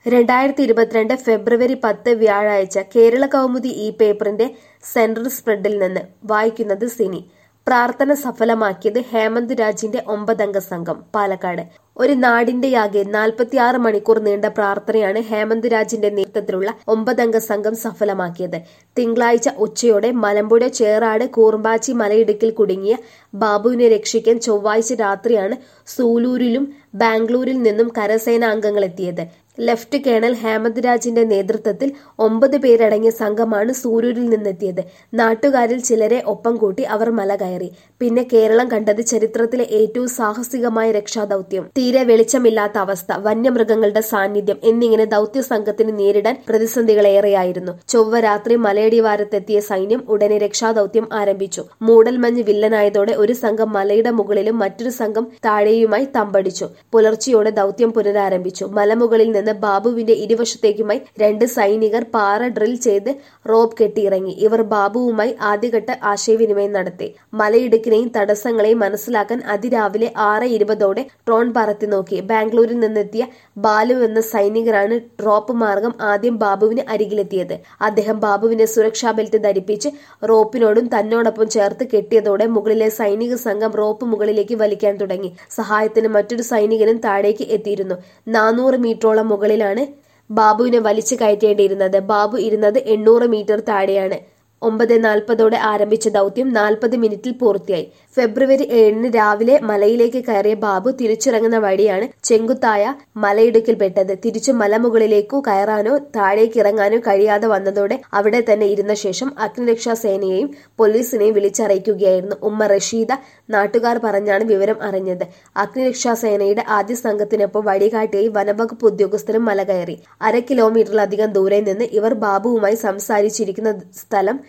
രണ്ടായിരത്തി ഇരുപത്തിരണ്ട് ഫെബ്രുവരി പത്ത് വ്യാഴാഴ്ച കേരള കൗമുദി ഈ പേപ്പറിന്റെ സെൻട്രൽ സ്പ്രെഡിൽ നിന്ന് വായിക്കുന്നത് സിനി പ്രാർത്ഥന സഫലമാക്കിയത് ഹേമന്ത് രാജിന്റെ ഒമ്പതംഗ സംഘം പാലക്കാട് ഒരു നാടിന്റെയാകെ നാൽപ്പത്തിയാറ് മണിക്കൂർ നീണ്ട പ്രാർത്ഥനയാണ് ഹേമന്ത് രാജിന്റെ നേതൃത്വത്തിലുള്ള ഒമ്പതംഗ സംഘം സഫലമാക്കിയത് തിങ്കളാഴ്ച ഉച്ചയോടെ മലമ്പുഴ ചേറാട് കൂർമ്പാച്ചി മലയിടുക്കിൽ കുടുങ്ങിയ ബാബുവിനെ രക്ഷിക്കാൻ ചൊവ്വാഴ്ച രാത്രിയാണ് സൂലൂരിലും ബാംഗ്ലൂരിൽ നിന്നും കരസേന അംഗങ്ങൾ എത്തിയത് ലഫ്റ്റ് കേണൽ ഹേമന്ത് രാജിന്റെ നേതൃത്വത്തിൽ ഒമ്പത് പേരടങ്ങിയ സംഘമാണ് സൂരൂരിൽ നിന്നെത്തിയത് നാട്ടുകാരിൽ ചിലരെ ഒപ്പം കൂട്ടി അവർ മല കയറി പിന്നെ കേരളം കണ്ടത് ചരിത്രത്തിലെ ഏറ്റവും സാഹസികമായ രക്ഷാദൌത്യം തീരെ വെളിച്ചമില്ലാത്ത അവസ്ഥ വന്യമൃഗങ്ങളുടെ സാന്നിധ്യം എന്നിങ്ങനെ ദൌത്യ സംഘത്തിന് നേരിടാൻ പ്രതിസന്ധികളേറെയായിരുന്നു ചൊവ്വ രാത്രി മലയടിവാരത്തെത്തിയ സൈന്യം ഉടനെ രക്ഷാദൌത്യം ആരംഭിച്ചു മൂടൽമഞ്ഞ് വില്ലനായതോടെ ഒരു സംഘം മലയുടെ മുകളിലും മറ്റൊരു സംഘം താഴെയുമായി തമ്പടിച്ചു പുലർച്ചെയോടെ ദൌത്യം പുനരാരംഭിച്ചു മലമുകളിൽ നിന്ന് ബാബുവിന്റെ ഇരുവശത്തേക്കുമായി രണ്ട് സൈനികർ പാറ ഡ്രിൽ ചെയ്ത് റോപ്പ് കെട്ടിയിറങ്ങി ഇവർ ബാബുവുമായി ആദ്യഘട്ട ആശയവിനിമയം നടത്തി മലയിടുക്കിനെയും തടസ്സങ്ങളെയും മനസ്സിലാക്കാൻ അതിരാവിലെ ആറ് ഇരുപതോടെ ഡ്രോൺ പറത്തി നോക്കി ബാംഗ്ലൂരിൽ നിന്നെത്തിയ ബാലു എന്ന സൈനികരാണ് ഡ്രോപ്പ് മാർഗം ആദ്യം ബാബുവിന് അരികിലെത്തിയത് അദ്ദേഹം ബാബുവിനെ സുരക്ഷാ ബെൽറ്റ് ധരിപ്പിച്ച് റോപ്പിനോടും തന്നോടൊപ്പം ചേർത്ത് കെട്ടിയതോടെ മുകളിലെ സൈനിക സംഘം റോപ്പ് മുകളിലേക്ക് വലിക്കാൻ തുടങ്ങി സഹായത്തിന് മറ്റൊരു സൈനികനും താഴേക്ക് എത്തിയിരുന്നു നാനൂറ് മീറ്ററോളം മുകളിലാണ് ബാബുവിനെ വലിച്ചു കയറ്റേണ്ടിയിരുന്നത് ബാബു ഇരുന്നത് എണ്ണൂറ് മീറ്റർ താഴെയാണ് ഒമ്പത് നാൽപ്പതോടെ ആരംഭിച്ച ദൗത്യം നാൽപ്പത് മിനിറ്റിൽ പൂർത്തിയായി ഫെബ്രുവരി ഏഴിന് രാവിലെ മലയിലേക്ക് കയറിയ ബാബു തിരിച്ചിറങ്ങുന്ന വഴിയാണ് ചെങ്കുത്തായ മലയിടുക്കിൽപ്പെട്ടത് തിരിച്ചു മലമുകളിലേക്കു കയറാനോ താഴേക്ക് ഇറങ്ങാനോ കഴിയാതെ വന്നതോടെ അവിടെ തന്നെ ഇരുന്ന ശേഷം അഗ്നിരക്ഷാ സേനയെയും പോലീസിനെയും വിളിച്ചറിയിക്കുകയായിരുന്നു ഉമ്മ റഷീദ നാട്ടുകാർ പറഞ്ഞാണ് വിവരം അറിഞ്ഞത് അഗ്നിരക്ഷാ സേനയുടെ ആദ്യ സംഘത്തിനൊപ്പം വഴികാട്ടിയായി വനവകുപ്പ് ഉദ്യോഗസ്ഥരും മല കയറി അര കിലോമീറ്ററിലധികം ദൂരെ നിന്ന് ഇവർ ബാബുവുമായി സംസാരിച്ചിരിക്കുന്ന സ്ഥലം